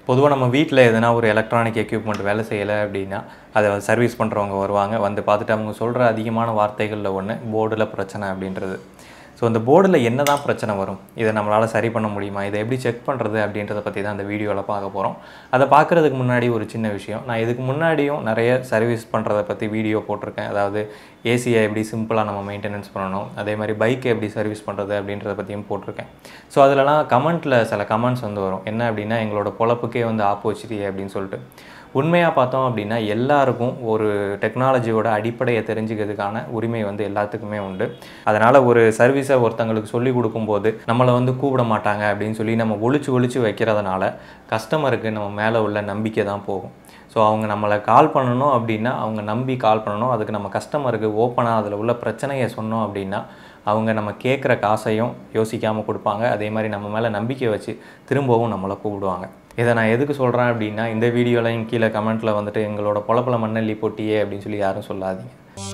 பொதுவாக நம்ம வீட்டில் எதனா ஒரு எலக்ட்ரானிக் எக்யூப்மெண்ட் வேலை செய்யலை அப்படின்னா அதை சர்வீஸ் பண்ணுறவங்க வருவாங்க வந்து பார்த்துட்டு அவங்க சொல்கிற அதிகமான வார்த்தைகளில் ஒன்று போர்டில் பிரச்சனை அப்படின்றது ஸோ இந்த போர்டில் என்ன தான் பிரச்சனை வரும் இதை நம்மளால் சரி பண்ண முடியுமா இதை எப்படி செக் பண்ணுறது அப்படின்றத பற்றி தான் இந்த வீடியோவில் பார்க்க போகிறோம் அதை பார்க்குறதுக்கு முன்னாடி ஒரு சின்ன விஷயம் நான் இதுக்கு முன்னாடியும் நிறைய சர்வீஸ் பண்ணுறத பற்றி வீடியோ போட்டிருக்கேன் அதாவது ஏசியை எப்படி சிம்பிளாக நம்ம மெயின்டெனன்ஸ் பண்ணணும் அதே மாதிரி பைக்கை எப்படி சர்வீஸ் பண்ணுறது அப்படின்றத பற்றியும் போட்டிருக்கேன் ஸோ அதிலலாம் கமெண்ட்டில் சில கமெண்ட்ஸ் வந்து வரும் என்ன அப்படின்னா எங்களோட பொழப்புக்கே வந்து ஆப்போசிட்டி அப்படின்னு சொல்லிட்டு உண்மையாக பார்த்தோம் அப்படின்னா எல்லாருக்கும் ஒரு டெக்னாலஜியோட அடிப்படையை தெரிஞ்சுக்கிறதுக்கான உரிமை வந்து எல்லாத்துக்குமே உண்டு அதனால் ஒரு சர்வீஸை ஒருத்தங்களுக்கு சொல்லி கொடுக்கும்போது நம்மளை வந்து கூப்பிட மாட்டாங்க அப்படின்னு சொல்லி நம்ம ஒழிச்சு ஒழிச்சு வைக்கிறதுனால கஸ்டமருக்கு நம்ம மேலே உள்ள நம்பிக்கை தான் போகும் ஸோ அவங்க நம்மளை கால் பண்ணணும் அப்படின்னா அவங்க நம்பி கால் பண்ணணும் அதுக்கு நம்ம கஸ்டமருக்கு ஓப்பனாக அதில் உள்ள பிரச்சனையை சொன்னோம் அப்படின்னா அவங்க நம்ம கேட்குற காசையும் யோசிக்காமல் கொடுப்பாங்க அதே மாதிரி நம்ம மேலே நம்பிக்கை வச்சு திரும்பவும் நம்மளை கூப்பிடுவாங்க இதை நான் எதுக்கு சொல்கிறேன் அப்படின்னா இந்த வீடியோலையும் கீழே கமெண்ட்டில் வந்துட்டு எங்களோட பொழப்பில் மண்ணள்ளி போட்டியே அப்படின்னு சொல்லி யாரும் சொல்லாதீங்க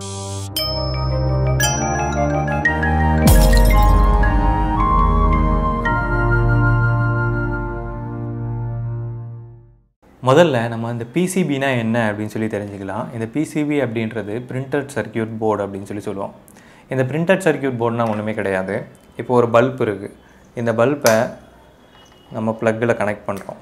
முதல்ல நம்ம இந்த பிசிபினா என்ன அப்படின்னு சொல்லி தெரிஞ்சுக்கலாம் இந்த பிசிபி அப்படின்றது பிரிண்டட் சர்க்கியூட் போர்டு அப்படின்னு சொல்லி சொல்லுவோம் இந்த பிரிண்டட் சர்க்கியூட் போர்டுனா ஒன்றுமே கிடையாது இப்போ ஒரு பல்ப் இருக்குது இந்த பல்பை நம்ம ப்ளக்கில் கனெக்ட் பண்ணுறோம்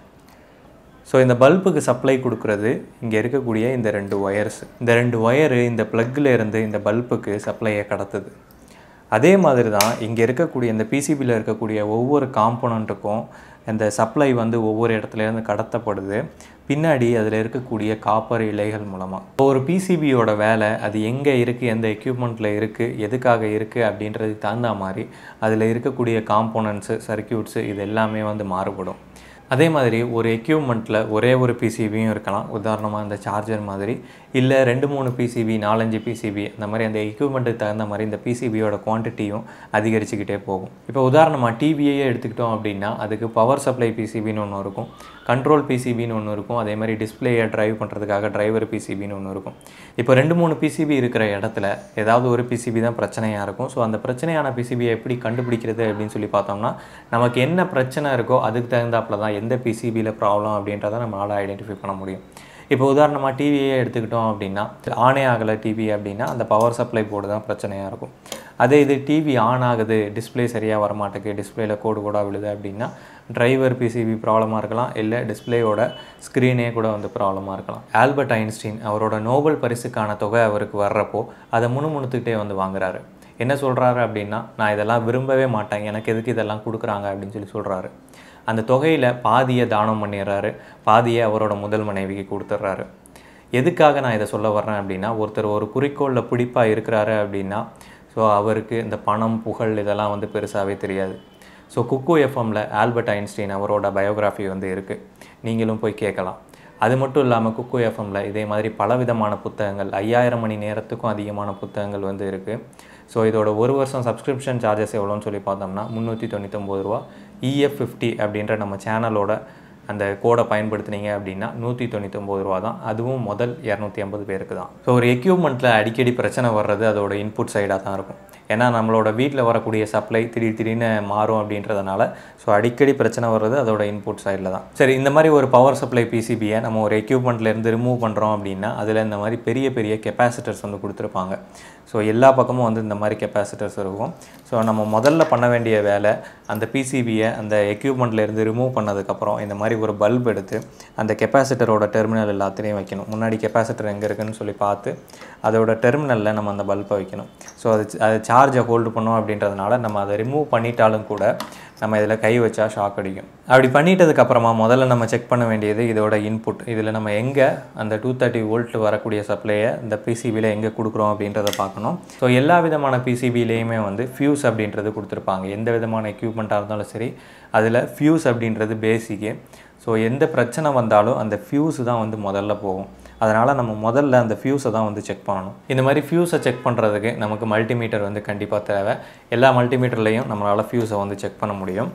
ஸோ இந்த பல்புக்கு சப்ளை கொடுக்குறது இங்கே இருக்கக்கூடிய இந்த ரெண்டு ஒயர்ஸ் இந்த ரெண்டு ஒயரு இந்த ப்ளக்கில் இருந்து இந்த பல்புக்கு சப்ளையை கடத்துது அதே மாதிரி தான் இங்கே இருக்கக்கூடிய இந்த பிசிபியில் இருக்கக்கூடிய ஒவ்வொரு காம்போனண்ட்டுக்கும் இந்த சப்ளை வந்து ஒவ்வொரு இடத்துலேருந்து கடத்தப்படுது பின்னாடி அதில் இருக்கக்கூடிய காப்பர் இலைகள் மூலமாக ஒரு பிசிபியோட வேலை அது எங்கே இருக்குது எந்த எக்யூப்மெண்ட்டில் இருக்குது எதுக்காக இருக்குது அப்படின்றதுக்கு தகுந்த மாதிரி அதில் இருக்கக்கூடிய காம்போனன்ட்ஸு சர்க்கியூட்ஸு இது எல்லாமே வந்து மாறுபடும் அதே மாதிரி ஒரு எக்யூப்மெண்ட்டில் ஒரே ஒரு பிசிபியும் இருக்கலாம் உதாரணமாக இந்த சார்ஜர் மாதிரி இல்லை ரெண்டு மூணு பிசிபி நாலஞ்சு பிசிபி அந்த மாதிரி அந்த எக்யூப்மெண்ட்டுக்கு தகுந்த மாதிரி இந்த பிசிபியோட குவான்டிட்டியும் அதிகரிச்சுக்கிட்டே போகும் இப்போ உதாரணமாக டிவியே எடுத்துக்கிட்டோம் அப்படின்னா அதுக்கு பவர் சப்ளை பிசிபின்னு ஒன்று இருக்கும் கண்ட்ரோல் பிசிபின்னு ஒன்று இருக்கும் அதே மாதிரி டிஸ்பிளேயை ட்ரைவ் பண்ணுறதுக்காக டிரைவர் பிசிபின்னு ஒன்று இருக்கும் இப்போ ரெண்டு மூணு பிசிபி இருக்கிற இடத்துல ஏதாவது ஒரு பிசிபி தான் பிரச்சனையாக இருக்கும் ஸோ அந்த பிரச்சனையான பிசிபியை எப்படி கண்டுபிடிக்கிறது அப்படின்னு சொல்லி பார்த்தோம்னா நமக்கு என்ன பிரச்சனை இருக்கோ அதுக்கு தகுந்தாப்புல தான் எந்த பிசிபியில் ப்ராப்ளம் அப்படின்றத நம்மளால் ஐடென்டிஃபை பண்ண முடியும் இப்போ உதாரணமாக டிவியே எடுத்துக்கிட்டோம் அப்படின்னா ஆனே ஆகலை டிவி அப்படின்னா அந்த பவர் சப்ளை போர்டு தான் பிரச்சனையாக இருக்கும் அதே இது டிவி ஆன் ஆகுது டிஸ்பிளே சரியாக வரமாட்டேக்கு டிஸ்பிளேல கோடு கூட விழுது அப்படின்னா டிரைவர் பிசிபி ப்ராப்ளமாக இருக்கலாம் இல்லை டிஸ்பிளேயோட ஸ்க்ரீனே கூட வந்து ப்ராப்ளமாக இருக்கலாம் ஆல்பர்ட் ஐன்ஸ்டீன் அவரோட நோபல் பரிசுக்கான தொகை அவருக்கு வர்றப்போ அதை முணுமுணுத்துக்கிட்டே வந்து வாங்குறாரு என்ன சொல்கிறாரு அப்படின்னா நான் இதெல்லாம் விரும்பவே மாட்டேன் எனக்கு எதுக்கு இதெல்லாம் கொடுக்குறாங்க அப்படின்னு சொல்லி சொல்கிறாரு அந்த தொகையில் பாதியை தானம் பண்ணிடுறாரு பாதியை அவரோட முதல் மனைவிக்கு கொடுத்துட்றாரு எதுக்காக நான் இதை சொல்ல வர்றேன் அப்படின்னா ஒருத்தர் ஒரு குறிக்கோளில் பிடிப்பாக இருக்கிறாரு அப்படின்னா ஸோ அவருக்கு இந்த பணம் புகழ் இதெல்லாம் வந்து பெருசாகவே தெரியாது ஸோ குக்கு எஃப்எம்மில் ஆல்பர்ட் ஐன்ஸ்டீன் அவரோட பயோகிராஃபி வந்து இருக்குது நீங்களும் போய் கேட்கலாம் அது மட்டும் இல்லாமல் குக்கு எஃப்எம்மில் இதே மாதிரி பலவிதமான புத்தகங்கள் ஐயாயிரம் மணி நேரத்துக்கும் அதிகமான புத்தகங்கள் வந்து இருக்குது ஸோ இதோட ஒரு வருஷம் சப்ஸ்கிரிப்ஷன் சார்ஜஸ் எவ்வளோன்னு சொல்லி பார்த்தோம்னா முந்நூற்றி தொண்ணூத்தொம்பது ரூபா இஎஃப் ஃபிஃப்டி அப்படின்ற நம்ம சேனலோட அந்த கோடை பயன்படுத்துனீங்க அப்படின்னா நூற்றி தொண்ணூத்தொம்பது ரூபா தான் அதுவும் முதல் இரநூத்தி ஐம்பது பேருக்கு தான் ஸோ ஒரு எக்யூப்மெண்ட்டில் அடிக்கடி பிரச்சனை வர்றது அதோட இன்புட் சைடாக தான் இருக்கும் ஏன்னா நம்மளோட வீட்டில் வரக்கூடிய சப்ளை திடீர் திடீர்னு மாறும் அப்படின்றதுனால ஸோ அடிக்கடி பிரச்சனை வர்றது அதோட இன்புட் சைடில் தான் சரி இந்த மாதிரி ஒரு பவர் சப்ளை பிசிபியை நம்ம ஒரு எக்யூப்மெண்ட்லேருந்து ரிமூவ் பண்ணுறோம் அப்படின்னா அதில் இந்த மாதிரி பெரிய பெரிய கெப்பாசிட்டர்ஸ் வந்து கொடுத்துருப்பாங்க ஸோ எல்லா பக்கமும் வந்து இந்த மாதிரி கெப்பாசிட்டர்ஸ் இருக்கும் ஸோ நம்ம முதல்ல பண்ண வேண்டிய வேலை அந்த பிசிபியை அந்த எக்யூப்மெண்ட்லேருந்து ரிமூவ் பண்ணதுக்கப்புறம் இந்த மாதிரி ஒரு பல்ப் எடுத்து அந்த கெப்பாசிட்டரோட டெர்மினல் எல்லாத்துலேயும் வைக்கணும் முன்னாடி கெப்பாசிட்டர் எங்கே இருக்குன்னு சொல்லி பார்த்து அதோட டெர்மினலில் நம்ம அந்த பல்பை வைக்கணும் ஸோ அது அது சார்ஜை ஹோல்டு பண்ணோம் அப்படின்றதுனால நம்ம அதை ரிமூவ் பண்ணிட்டாலும் கூட நம்ம இதில் கை வச்சா ஷாக் அடிக்கும் அப்படி பண்ணிட்டதுக்கு அப்புறமா முதல்ல நம்ம செக் பண்ண வேண்டியது இதோட இன்புட் இதில் நம்ம எங்கே அந்த டூ தேர்ட்டி வோல்ட் வரக்கூடிய சப்ளையை இந்த பிசிபியில் எங்கே கொடுக்குறோம் அப்படின்றத பார்க்கணும் ஸோ எல்லா விதமான பிசிபிலேயுமே வந்து ஃபியூஸ் அப்படின்றது கொடுத்துருப்பாங்க எந்த விதமான எக்யூப்மெண்ட்டாக இருந்தாலும் சரி அதில் ஃபியூஸ் அப்படின்றது பேசிக்கு ஸோ எந்த பிரச்சனை வந்தாலும் அந்த ஃபியூஸ் தான் வந்து முதல்ல போகும் அதனால் நம்ம முதல்ல அந்த ஃபியூஸை தான் வந்து செக் பண்ணணும் இந்த மாதிரி ஃபியூஸை செக் பண்ணுறதுக்கு நமக்கு மல்டிமீட்டர் வந்து கண்டிப்பாக தேவை எல்லா மல்டிமீட்டர்லேயும் நம்மளால் ஃபியூஸை வந்து செக் பண்ண முடியும்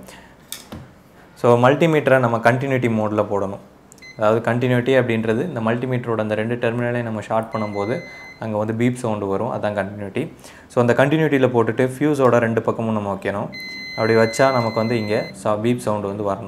ஸோ மல்டிமீட்டரை நம்ம கண்டினியூட்டி மோடில் போடணும் அதாவது கண்டினியூட்டி அப்படின்றது இந்த மல்டிமீட்டரோட அந்த ரெண்டு டெர்மினலையும் நம்ம ஷார்ட் பண்ணும்போது அங்கே வந்து பீப் சவுண்டு வரும் அதான் கண்டினியூட்டி ஸோ அந்த கண்டினியூட்டியில் போட்டுட்டு ஃபியூஸோட ரெண்டு பக்கமும் நம்ம வைக்கணும் அப்படி வச்சா நமக்கு வந்து இங்கே சா பீப் சவுண்டு வந்து வரணும்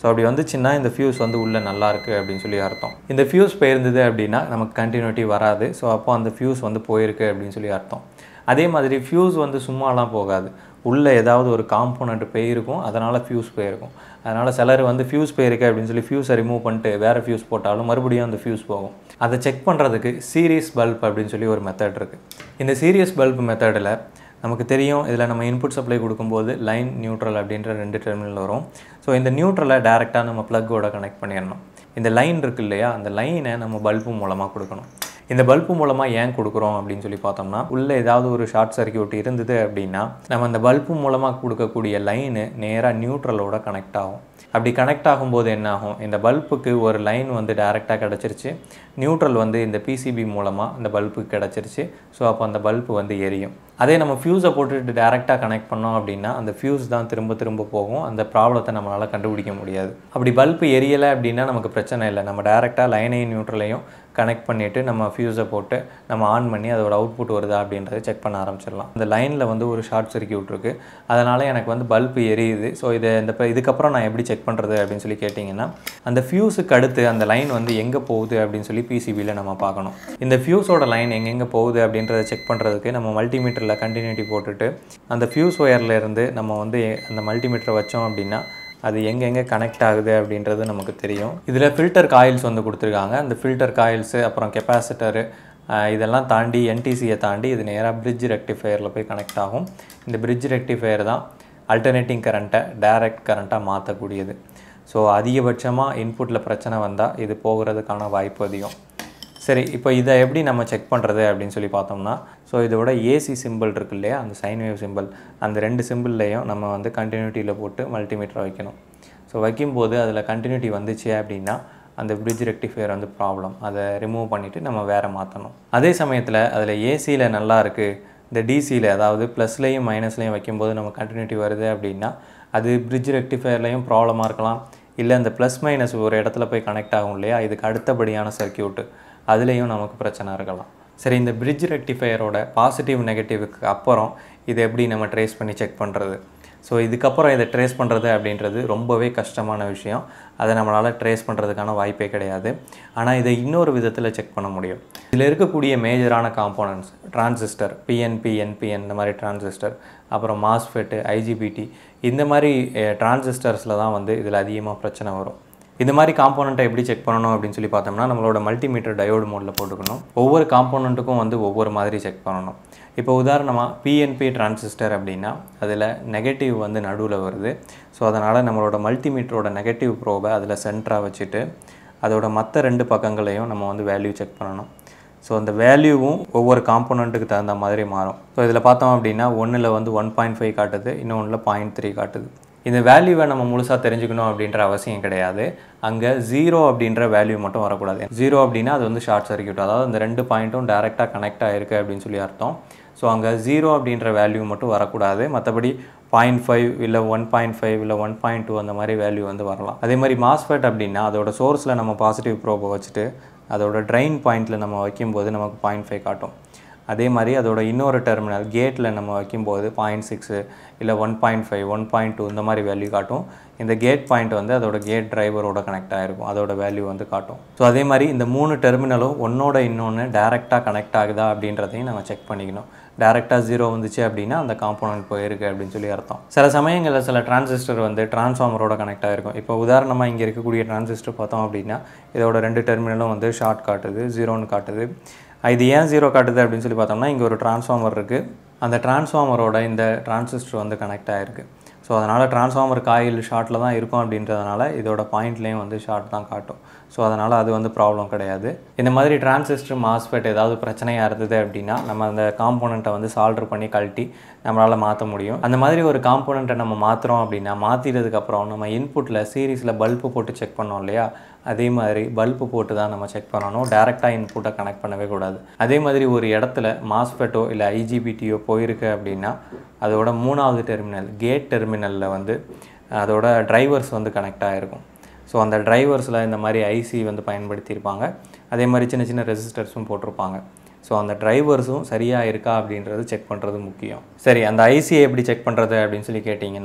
ஸோ அப்படி வந்துச்சுன்னா இந்த ஃபியூஸ் வந்து உள்ளே நல்லா இருக்குது அப்படின்னு சொல்லி அர்த்தம் இந்த ஃபியூஸ் போயிருந்தது அப்படின்னா நமக்கு கண்டினியூட்டி வராது ஸோ அப்போ அந்த ஃபியூஸ் வந்து போயிருக்கு அப்படின்னு சொல்லி அர்த்தம் அதே மாதிரி ஃபியூஸ் வந்து சும்மாலாம் போகாது உள்ளே ஏதாவது ஒரு காம்போனண்ட் போயிருக்கும் அதனால் ஃபியூஸ் போயிருக்கும் அதனால் சிலர் வந்து ஃபியூஸ் போயிருக்கு அப்படின்னு சொல்லி ஃபியூஸை ரிமூவ் பண்ணிட்டு வேறு ஃபியூஸ் போட்டாலும் மறுபடியும் அந்த ஃபியூஸ் போகும் அதை செக் பண்ணுறதுக்கு சீரியஸ் பல்ப் அப்படின்னு சொல்லி ஒரு மெத்தட் இருக்குது இந்த சீரியஸ் பல்ப் மெத்தடில் நமக்கு தெரியும் இதில் நம்ம இன்புட் சப்ளை கொடுக்கும்போது லைன் நியூட்ரல் அப்படின்ற ரெண்டு டெர்மினல் வரும் ஸோ இந்த நியூட்ரலை டேரெக்டாக நம்ம ப்ளக்கோட கனெக்ட் பண்ணிடணும் இந்த லைன் இருக்கு இல்லையா அந்த லைனை நம்ம பல்பு மூலமாக கொடுக்கணும் இந்த பல்பு மூலமாக ஏன் கொடுக்குறோம் அப்படின்னு சொல்லி பார்த்தோம்னா உள்ளே ஏதாவது ஒரு ஷார்ட் சர்க்கியூட் இருந்தது அப்படின்னா நம்ம அந்த பல்பு மூலமாக கொடுக்கக்கூடிய லைனு நேராக நியூட்ரலோட கனெக்ட் ஆகும் அப்படி கனெக்ட் ஆகும்போது என்ன ஆகும் இந்த பல்புக்கு ஒரு லைன் வந்து டைரெக்டாக கிடச்சிருச்சு நியூட்ரல் வந்து இந்த பிசிபி மூலமாக அந்த பல்புக்கு கிடச்சிருச்சு ஸோ அப்போ அந்த பல்பு வந்து எரியும் அதே நம்ம ஃபியூஸை போட்டுட்டு டேரெக்டாக கனெக்ட் பண்ணோம் அப்படின்னா அந்த ஃபியூஸ் தான் திரும்ப திரும்ப போகும் அந்த ப்ராப்ளத்தை நம்மளால் கண்டுபிடிக்க முடியாது அப்படி பல்பு எரியலை அப்படின்னா நமக்கு பிரச்சனை இல்லை நம்ம டேரெக்டாக லைனையும் நியூட்ரலையும் கனெக்ட் பண்ணிவிட்டு நம்ம ஃபியூஸை போட்டு நம்ம ஆன் பண்ணி அதோட அவுட்புட் வருதா அப்படின்றத செக் பண்ண ஆரம்பிச்சிடலாம் இந்த லைனில் வந்து ஒரு ஷார்ட் சர்க்கியூட் இருக்குது அதனால் எனக்கு வந்து பல்பு எரியுது ஸோ இதை இந்த ப- இதுக்கப்புறம் நான் எப்படி செக் பண்ணுறது அப்படின்னு சொல்லி கேட்டிங்கன்னா அந்த ஃபியூஸுக்கு அடுத்து அந்த லைன் வந்து எங்கே போகுது அப்படின்னு சொல்லி பிசிபியில் நம்ம பார்க்கணும் இந்த ஃபியூஸோட லைன் எங்கெங்கே போகுது அப்படின்றத செக் பண்ணுறதுக்கு நம்ம மல்டிமீட்டரில் கண்டினியூட்டி போட்டுட்டு அந்த ஃபியூஸ் ஒயரில் இருந்து நம்ம வந்து அந்த மல்டிமீட்டரை வச்சோம் அப்படின்னா அது எங்கெங்கே கனெக்ட் ஆகுது அப்படின்றது நமக்கு தெரியும் இதில் ஃபில்டர் காயில்ஸ் வந்து கொடுத்துருக்காங்க அந்த ஃபில்டர் காயில்ஸு அப்புறம் கெப்பாசிட்டரு இதெல்லாம் தாண்டி என்டிசியை தாண்டி இது நேராக பிரிட்ஜ் ரெக்டிஃபையரில் போய் கனெக்ட் ஆகும் இந்த பிரிட்ஜ் ரெக்டிஃபையர் தான் அல்டர்னேட்டிங் கரண்ட்டை டைரக்ட் கரண்ட்டாக மாற்றக்கூடியது ஸோ அதிகபட்சமாக இன்புட்டில் பிரச்சனை வந்தால் இது போகிறதுக்கான வாய்ப்பு அதிகம் சரி இப்போ இதை எப்படி நம்ம செக் பண்ணுறது அப்படின்னு சொல்லி பார்த்தோம்னா ஸோ இதோட ஏசி சிம்பிள் இருக்கு இல்லையா அந்த சைன் வேவ் சிம்பிள் அந்த ரெண்டு சிம்பிள்லையும் நம்ம வந்து கண்டினியூட்டியில் போட்டு மல்டிமீட்டர் வைக்கணும் ஸோ வைக்கும்போது அதில் கண்டினியூட்டி வந்துச்சு அப்படின்னா அந்த பிரிட்ஜ் ரெக்டிஃபையர் வந்து ப்ராப்ளம் அதை ரிமூவ் பண்ணிவிட்டு நம்ம வேறு மாற்றணும் அதே சமயத்தில் அதில் ஏசியில் நல்லா இருக்குது இந்த டிசியில் அதாவது ப்ளஸ்லேயும் மைனஸ்லேயும் வைக்கும்போது நம்ம கண்டினியூட்டி வருது அப்படின்னா அது பிரிட்ஜ் ரெக்டிஃபையர்லேயும் ப்ராப்ளமாக இருக்கலாம் இல்லை இந்த ப்ளஸ் மைனஸ் ஒரு இடத்துல போய் கனெக்ட் ஆகும் இல்லையா இதுக்கு அடுத்தபடியான சர்க்கியூட்டு அதுலேயும் நமக்கு பிரச்சனை இருக்கலாம் சரி இந்த பிரிட்ஜ் ரெக்டிஃபையரோட பாசிட்டிவ் நெகட்டிவ்க்கு அப்புறம் இதை எப்படி நம்ம ட்ரேஸ் பண்ணி செக் பண்ணுறது ஸோ இதுக்கப்புறம் இதை ட்ரேஸ் பண்ணுறது அப்படின்றது ரொம்பவே கஷ்டமான விஷயம் அதை நம்மளால் ட்ரேஸ் பண்ணுறதுக்கான வாய்ப்பே கிடையாது ஆனால் இதை இன்னொரு விதத்தில் செக் பண்ண முடியும் இதில் இருக்கக்கூடிய மேஜரான காம்போனன்ட்ஸ் டிரான்சிஸ்டர் பிஎன்பி என்பிஎன் இந்த மாதிரி டிரான்சிஸ்டர் அப்புறம் மாஸ்ஃபெட்டு ஐஜிபிடி இந்த மாதிரி டிரான்சிஸ்டர்ஸில் தான் வந்து இதில் அதிகமாக பிரச்சனை வரும் இந்த மாதிரி காம்போனண்ட்டை எப்படி செக் பண்ணணும் அப்படின்னு சொல்லி பார்த்தோம்னா நம்மளோட மல்டிமீட்டர் டயோடு மோடில் போட்டுக்கணும் ஒவ்வொரு காம்போனண்ட்டுக்கும் வந்து ஒவ்வொரு மாதிரி செக் பண்ணணும் இப்போ உதாரணமாக பிஎன்பி டிரான்சிஸ்டர் அப்படின்னா அதில் நெகட்டிவ் வந்து நடுவில் வருது ஸோ அதனால் நம்மளோட மல்டிமீட்டரோட நெகட்டிவ் ப்ரோபை அதில் சென்டராக வச்சுட்டு அதோட மற்ற ரெண்டு பக்கங்களையும் நம்ம வந்து வேல்யூ செக் பண்ணணும் ஸோ அந்த வேல்யூவும் ஒவ்வொரு காம்போனண்ட்டுக்கு தகுந்த மாதிரி மாறும் ஸோ இதில் பார்த்தோம் அப்படின்னா ஒன்றில் வந்து ஒன் பாயிண்ட் ஃபைவ் காட்டுது இன்னொன்றில் பாயிண்ட் த்ரீ காட்டுது இந்த வேல்யூவை நம்ம முழுசாக தெரிஞ்சுக்கணும் அப்படின்ற அவசியம் கிடையாது அங்கே ஜீரோ அப்படின்ற வேல்யூ மட்டும் வரக்கூடாது ஜீரோ அப்படின்னா அது வந்து ஷார்ட் சர்க்யூட் அதாவது அந்த ரெண்டு பாயிண்ட்டும் டேரெக்டாக கனெக்ட் ஆகிருக்கு அப்படின்னு சொல்லி அர்த்தம் ஸோ அங்கே ஜீரோ அப்படின்ற வேல்யூ மட்டும் வரக்கூடாது மற்றபடி பாயிண்ட் ஃபைவ் இல்லை ஒன் பாயிண்ட் ஃபைவ் இல்லை ஒன் பாயிண்ட் டூ அந்த மாதிரி வேல்யூ வந்து வரலாம் அதே மாதிரி மாஸ்ஃபெட் அப்படின்னா அதோட சோர்ஸில் நம்ம பாசிட்டிவ் ப்ரோபை வச்சுட்டு அதோட ட்ரைன் பாயிண்ட்டில் நம்ம வைக்கும்போது நமக்கு பாயிண்ட் ஃபைவ் காட்டும் அதே மாதிரி அதோட இன்னொரு டெர்மினல் கேட்டில் நம்ம வைக்கும்போது பாயிண்ட் சிக்ஸு இல்லை one point five one point two இந்த மாதிரி வேல்யூ காட்டும் இந்த கேட் பாயிண்ட் வந்து அதோட கேட் டிரைவரோட கனெக்ட் ஆகிருக்கும் அதோட வேல்யூ வந்து காட்டும் ஸோ அதே மாதிரி இந்த மூணு டெர்மினலும் ஒன்னோட இன்னொன்று டேரெக்டாக கனெக்ட் ஆகுதா அப்படின்றதையும் நம்ம செக் பண்ணிக்கணும் டேரெக்டாக ஜீரோ வந்துச்சு அப்படின்னா அந்த காம்போனன்ட் போயிருக்கு அப்படின்னு சொல்லி அர்த்தம் சில சமயங்களில் சில டிரான்சிஸ்டர் வந்து டிரான்ஸ்ஃபார்மரோட கனெக்ட் ஆகிருக்கும் இப்போ உதாரணமாக இங்கே இருக்கக்கூடிய டிரான்சிஸ்டர் பார்த்தோம் அப்படின்னா இதோட ரெண்டு டெர்மினலும் வந்து ஷார்ட் காட்டுது ஜீரோன்னு காட்டுது இது ஏன் ஜீரோ காட்டுது அப்படின்னு சொல்லி பார்த்தோம்னா இங்கே ஒரு டிரான்ஸ்ஃபார்மர் இருக்குது அந்த டிரான்ஸ்ஃபார்மரோட இந்த டிரான்சிஸ்டர் வந்து கனெக்ட் ஆகிருக்கு ஸோ அதனால் டிரான்ஸ்ஃபார்மர் காயில் ஷார்ட்டில் தான் இருக்கும் அப்படின்றதுனால இதோட பாயிண்ட்லேயும் வந்து ஷார்ட் தான் காட்டும் ஸோ அதனால் அது வந்து ப்ராப்ளம் கிடையாது இந்த மாதிரி டிரான்சிஸ்டர் மாஸ்பெட் ஏதாவது பிரச்சனையாக இருந்தது அப்படின்னா நம்ம அந்த காம்போனண்ட்டை வந்து சால்டர் பண்ணி கழட்டி நம்மளால் மாற்ற முடியும் அந்த மாதிரி ஒரு காம்போனண்ட்டை நம்ம மாற்றுறோம் அப்படின்னா மாற்றினதுக்கப்புறம் நம்ம இன்புட்டில் சீரீஸில் பல்பு போட்டு செக் பண்ணோம் இல்லையா அதே மாதிரி பல்பு போட்டு தான் நம்ம செக் பண்ணணும் டேரெக்டாக இன்புட்டை கனெக்ட் பண்ணவே கூடாது அதே மாதிரி ஒரு இடத்துல மாஸ்பெட்டோ இல்லை ஐஜிபிடியோ போயிருக்கு அப்படின்னா அதோட மூணாவது டெர்மினல் கேட் டெர்மினலில் வந்து அதோட டிரைவர்ஸ் வந்து கனெக்ட் ஆகிருக்கும் ஸோ அந்த டிரைவர்ஸில் இந்த மாதிரி ஐசி வந்து பயன்படுத்தியிருப்பாங்க அதே மாதிரி சின்ன சின்ன ரெசிஸ்டர்ஸும் போட்டிருப்பாங்க ஸோ அந்த டிரைவர்ஸும் சரியாக இருக்கா அப்படின்றது செக் பண்ணுறது முக்கியம் சரி அந்த ஐசியை எப்படி செக் பண்ணுறது அப்படின்னு சொல்லி கேட்டிங்கன்னா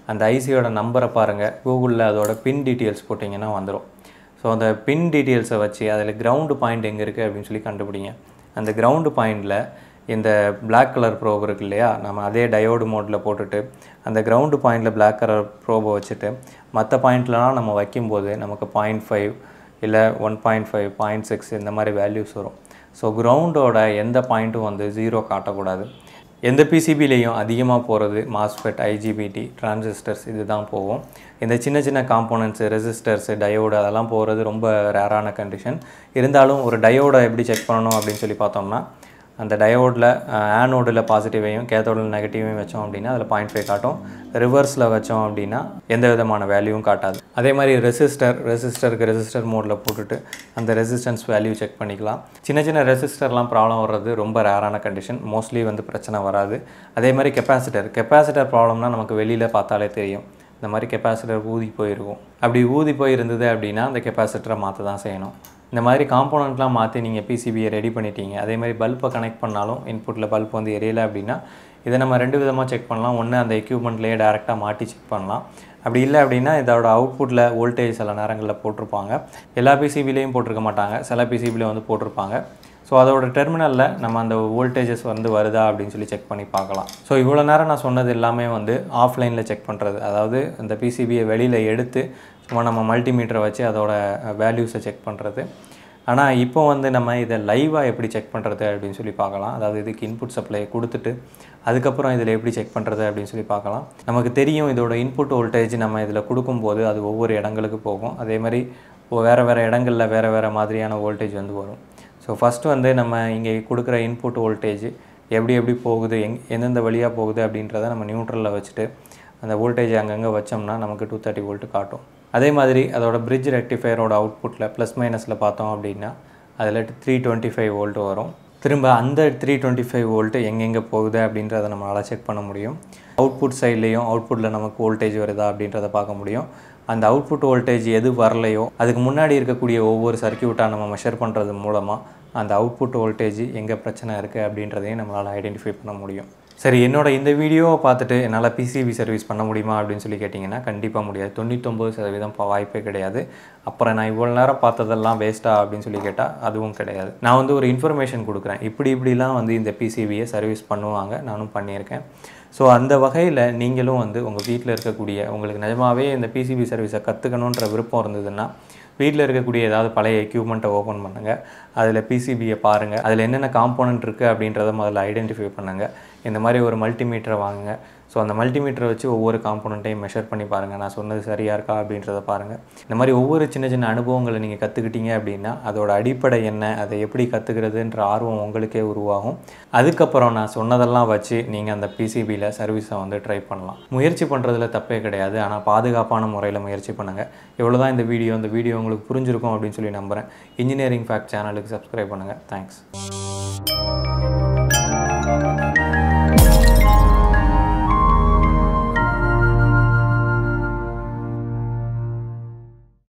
அந்த ஐசியோட நம்பரை பாருங்கள் கூகுளில் அதோட பின் டீட்டெயில்ஸ் போட்டிங்கன்னா வந்துடும் ஸோ அந்த பின் டீட்டெயில்ஸை வச்சு அதில் கிரவுண்டு பாயிண்ட் எங்கே இருக்குது அப்படின்னு சொல்லி கண்டுபிடிங்க அந்த கிரவுண்டு பாயிண்டில் இந்த Black கலர் ப்ரோப் இருக்கு இல்லையா நம்ம அதே டயோடு மோடில் போட்டுட்டு அந்த கிரவுண்டு பாயிண்டில் Black கலர் ப்ரோபை வச்சுட்டு மற்ற பாயிண்ட்லலாம் நம்ம வைக்கும்போது நமக்கு பாயிண்ட் ஃபைவ் இல்லை one point five point six இந்த மாதிரி வேல்யூஸ் வரும் ஸோ கிரவுண்டோட எந்த பாயிண்ட்டும் வந்து ஜீரோ காட்டக்கூடாது எந்த பிசிபிலையும் அதிகமாக போகிறது மாஸ்பெட் ஐஜிபிடி டிரான்சிஸ்டர்ஸ் இது தான் போகும் இந்த சின்ன சின்ன காம்போனன்ட்ஸு ரெசிஸ்டர்ஸு டயோடு அதெல்லாம் போகிறது ரொம்ப ரேரான கண்டிஷன் இருந்தாலும் ஒரு டயோடை எப்படி செக் பண்ணணும் அப்படின்னு சொல்லி பார்த்தோம்னா அந்த டயோடில் ஆனோடில் பாசிட்டிவையும் கேத்தோடில் நெகட்டிவையும் வச்சோம் அப்படின்னா அதில் பாயிண்ட் ஃபைவ் காட்டும் ரிவர்ஸில் வச்சோம் அப்படின்னா எந்த விதமான வேல்யூவும் காட்டாது அதே மாதிரி ரெசிஸ்டர் ரெசிஸ்டருக்கு ரெசிஸ்டர் மோடில் போட்டுட்டு அந்த ரெசிஸ்டன்ஸ் வேல்யூ செக் பண்ணிக்கலாம் சின்ன சின்ன ரெசிஸ்டர்லாம் ப்ராப்ளம் வர்றது ரொம்ப ரேரான கண்டிஷன் மோஸ்ட்லி வந்து பிரச்சனை வராது அதே மாதிரி கெப்பாசிட்டர் கெப்பாசிட்டர் ப்ராப்ளம்னா நமக்கு வெளியில் பார்த்தாலே தெரியும் இந்த மாதிரி கெப்பாசிட்டர் ஊதி போயிருக்கும் அப்படி ஊதி போய் இருந்தது அப்படின்னா அந்த கெப்பாசிட்டரை மாற்ற தான் செய்யணும் இந்த மாதிரி காம்போனண்ட்லாம் மாற்றி நீங்கள் பிசிபியை ரெடி பண்ணிட்டீங்க அதே மாதிரி பல்பை கனெக்ட் பண்ணாலும் இன்புட்டில் பல்ப் வந்து எரியலை அப்படின்னா இதை நம்ம ரெண்டு விதமாக செக் பண்ணலாம் ஒன்று அந்த எக்யூப்மெண்ட்லேயே டேரெக்டாக மாட்டி செக் பண்ணலாம் அப்படி இல்லை அப்படின்னா இதோட அவுட்புட்டில் வோல்டேஜ் சில நேரங்களில் போட்டிருப்பாங்க எல்லா பிசிபிலையும் போட்டிருக்க மாட்டாங்க சில பிசிபியில் வந்து போட்டிருப்பாங்க ஸோ அதோட டெர்மினலில் நம்ம அந்த வோல்டேஜஸ் வந்து வருதா அப்படின்னு சொல்லி செக் பண்ணி பார்க்கலாம் ஸோ இவ்வளோ நேரம் நான் சொன்னது எல்லாமே வந்து ஆஃப்லைனில் செக் பண்ணுறது அதாவது இந்த பிசிபியை வெளியில் எடுத்து சும்மா நம்ம மல்டிமீட்டரை வச்சு அதோட வேல்யூஸை செக் பண்ணுறது ஆனால் இப்போ வந்து நம்ம இதை லைவாக எப்படி செக் பண்ணுறது அப்படின்னு சொல்லி பார்க்கலாம் அதாவது இதுக்கு இன்புட் சப்ளை கொடுத்துட்டு அதுக்கப்புறம் இதில் எப்படி செக் பண்ணுறது அப்படின்னு சொல்லி பார்க்கலாம் நமக்கு தெரியும் இதோட இன்புட் வோல்டேஜ் நம்ம இதில் கொடுக்கும்போது அது ஒவ்வொரு இடங்களுக்கு போகும் அதே மாதிரி வேறு வேறு இடங்களில் வேறு வேறு மாதிரியான வோல்டேஜ் வந்து வரும் ஸோ ஃபஸ்ட்டு வந்து நம்ம இங்கே கொடுக்குற இன்புட் வோல்டேஜ் எப்படி எப்படி போகுது எங் எந்தெந்த வழியாக போகுது அப்படின்றத நம்ம நியூட்ரலில் வச்சுட்டு அந்த வோல்டேஜ் அங்கங்கே வச்சோம்னா நமக்கு டூ தேர்ட்டி வோல்ட் காட்டும் அதே மாதிரி அதோட பிரிட்ஜ் ரெக்டிஃபையரோட அவுட்புட்டில் ப்ளஸ் மைனஸில் பார்த்தோம் அப்படின்னா அதில் த்ரீ டுவெண்ட்டி ஃபைவ் வோல்ட் வரும் திரும்ப அந்த த்ரீ டுவெண்ட்டி ஃபைவ் வோல்ட்டு எங்கெங்கே போகுது அப்படின்றத நம்மளால் செக் பண்ண முடியும் அவுட்புட் சைட்லேயும் அவுட்புட்டில் நமக்கு வோல்டேஜ் வருதா அப்படின்றத பார்க்க முடியும் அந்த அவுட்புட் வோல்டேஜ் எது வரலையோ அதுக்கு முன்னாடி இருக்கக்கூடிய ஒவ்வொரு சர்க்கியூட்டாக நம்ம மெஷர் பண்ணுறது மூலமாக அந்த அவுட்புட் வோல்டேஜ் எங்கே பிரச்சனை இருக்குது அப்படின்றதையும் நம்மளால் ஐடென்டிஃபை பண்ண முடியும் சரி என்னோட இந்த வீடியோவை பார்த்துட்டு என்னால் பிசிபி சர்வீஸ் பண்ண முடியுமா அப்படின்னு சொல்லி கேட்டிங்கன்னா கண்டிப்பாக முடியாது தொண்ணூத்தொம்பது சதவீதம் ப- வாய்ப்பே கிடையாது அப்புறம் நான் இவ்வளோ நேரம் பார்த்ததெல்லாம் வேஸ்ட்டா அப்படின்னு சொல்லி கேட்டால் அதுவும் கிடையாது நான் வந்து ஒரு இன்ஃபர்மேஷன் கொடுக்குறேன் இப்படி இப்படிலாம் வந்து இந்த பிசிபியை சர்வீஸ் பண்ணுவாங்க நானும் பண்ணியிருக்கேன் ஸோ அந்த வகையில் நீங்களும் வந்து உங்கள் வீட்டில் இருக்கக்கூடிய உங்களுக்கு நிஜமாவே இந்த பிசிபி சர்வீஸை கற்றுக்கணுன்ற விருப்பம் இருந்ததுன்னா வீட்டில் இருக்கக்கூடிய ஏதாவது பழைய எக்யூப்மெண்ட்டை ஓப்பன் பண்ணுங்கள் அதில் பிசிபியை பாருங்கள் அதில் என்னென்ன காம்போனன்ட் இருக்குது அப்படின்றத முதல்ல ஐடென்டிஃபை பண்ணுங்கள் இந்த மாதிரி ஒரு மல்டிமீட்டரை வாங்குங்க ஸோ அந்த மல்டிமீட்டரை வச்சு ஒவ்வொரு காம்போனண்ட்டையும் மெஷர் பண்ணி பாருங்கள் நான் சொன்னது சரியாக இருக்கா அப்படின்றத பாருங்கள் இந்த மாதிரி ஒவ்வொரு சின்ன சின்ன அனுபவங்களை நீங்கள் கற்றுக்கிட்டீங்க அப்படின்னா அதோட அடிப்படை என்ன அதை எப்படி கற்றுக்கிறதுன்ற ஆர்வம் உங்களுக்கே உருவாகும் அதுக்கப்புறம் நான் சொன்னதெல்லாம் வச்சு நீங்கள் அந்த பிசிபியில் சர்வீஸை வந்து ட்ரை பண்ணலாம் முயற்சி பண்ணுறதுல தப்பே கிடையாது ஆனால் பாதுகாப்பான முறையில் முயற்சி பண்ணுங்கள் இவ்வளோ தான் இந்த வீடியோ இந்த வீடியோ உங்களுக்கு புரிஞ்சிருக்கும் அப்படின்னு சொல்லி நம்புகிறேன் இன்ஜினியரிங் ஃபேக்ட் சேனலுக்கு சப்ஸ்கிரைப் பண்ணுங்கள் தேங்க்ஸ்